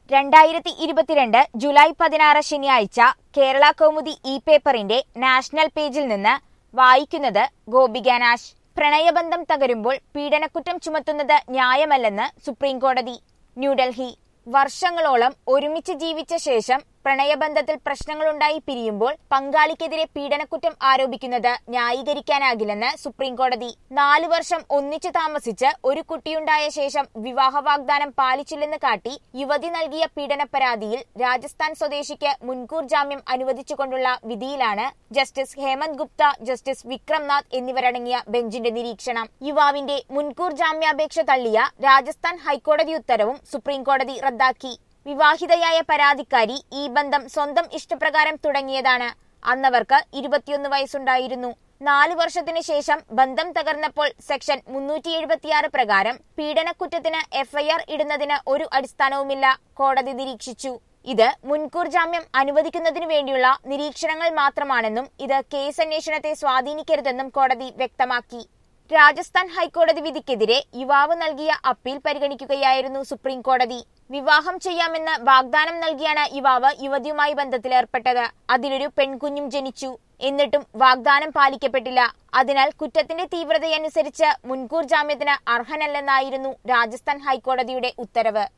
രണ്ടായിരത്തി ഇരുപത്തിരണ്ട് ജൂലൈ പതിനാറ് ശനിയാഴ്ച കേരള കൗമുദി ഇ പേപ്പറിന്റെ നാഷണൽ പേജിൽ നിന്ന് വായിക്കുന്നത് ഗോപിക നാശ് പ്രണയബന്ധം തകരുമ്പോൾ പീഡനക്കുറ്റം ചുമത്തുന്നത് ന്യായമല്ലെന്ന് സുപ്രീംകോടതി ന്യൂഡൽഹി വർഷങ്ങളോളം ഒരുമിച്ച് ജീവിച്ച ശേഷം പ്രണയബന്ധത്തിൽ പ്രശ്നങ്ങളുണ്ടായി പിരിയുമ്പോൾ പങ്കാളിക്കെതിരെ പീഡനക്കുറ്റം ആരോപിക്കുന്നത് ന്യായീകരിക്കാനാകില്ലെന്ന് സുപ്രീംകോടതി നാലു വർഷം ഒന്നിച്ചു താമസിച്ച് ഒരു കുട്ടിയുണ്ടായ ശേഷം വിവാഹ വാഗ്ദാനം പാലിച്ചില്ലെന്ന് കാട്ടി യുവതി നൽകിയ പീഡന പരാതിയിൽ രാജസ്ഥാൻ സ്വദേശിക്ക് മുൻകൂർ ജാമ്യം അനുവദിച്ചുകൊണ്ടുള്ള വിധിയിലാണ് ജസ്റ്റിസ് ഹേമന്ത് ഗുപ്ത ജസ്റ്റിസ് വിക്രംനാഥ് എന്നിവരടങ്ങിയ ബെഞ്ചിന്റെ നിരീക്ഷണം യുവാവിന്റെ മുൻകൂർ ജാമ്യാപേക്ഷ തള്ളിയ രാജസ്ഥാൻ ഹൈക്കോടതി ഉത്തരവും സുപ്രീംകോടതി റദ്ദാക്കി വിവാഹിതയായ പരാതിക്കാരി ഈ ബന്ധം സ്വന്തം ഇഷ്ടപ്രകാരം തുടങ്ങിയതാണ് അന്നവർക്ക് ഇരുപത്തിയൊന്ന് വയസ്സുണ്ടായിരുന്നു നാലു വർഷത്തിന് ശേഷം ബന്ധം തകർന്നപ്പോൾ സെക്ഷൻ മുന്നൂറ്റി എഴുപത്തിയാറ് പ്രകാരം പീഡനക്കുറ്റത്തിന് എഫ്ഐആർ ഇടുന്നതിന് ഒരു അടിസ്ഥാനവുമില്ല കോടതി നിരീക്ഷിച്ചു ഇത് മുൻകൂർ ജാമ്യം അനുവദിക്കുന്നതിനു വേണ്ടിയുള്ള നിരീക്ഷണങ്ങൾ മാത്രമാണെന്നും ഇത് കേസ് അന്വേഷണത്തെ സ്വാധീനിക്കരുതെന്നും കോടതി വ്യക്തമാക്കി രാജസ്ഥാൻ ഹൈക്കോടതി വിധിക്കെതിരെ യുവാവ് നൽകിയ അപ്പീൽ പരിഗണിക്കുകയായിരുന്നു സുപ്രീം കോടതി വിവാഹം ചെയ്യാമെന്ന് വാഗ്ദാനം നൽകിയാണ് യുവാവ് യുവതിയുമായി ബന്ധത്തിലേർപ്പെട്ടത് അതിലൊരു പെൺകുഞ്ഞും ജനിച്ചു എന്നിട്ടും വാഗ്ദാനം പാലിക്കപ്പെട്ടില്ല അതിനാൽ കുറ്റത്തിന്റെ തീവ്രതയനുസരിച്ച് മുൻകൂർ ജാമ്യത്തിന് അർഹനല്ലെന്നായിരുന്നു രാജസ്ഥാൻ ഹൈക്കോടതിയുടെ ഉത്തരവ്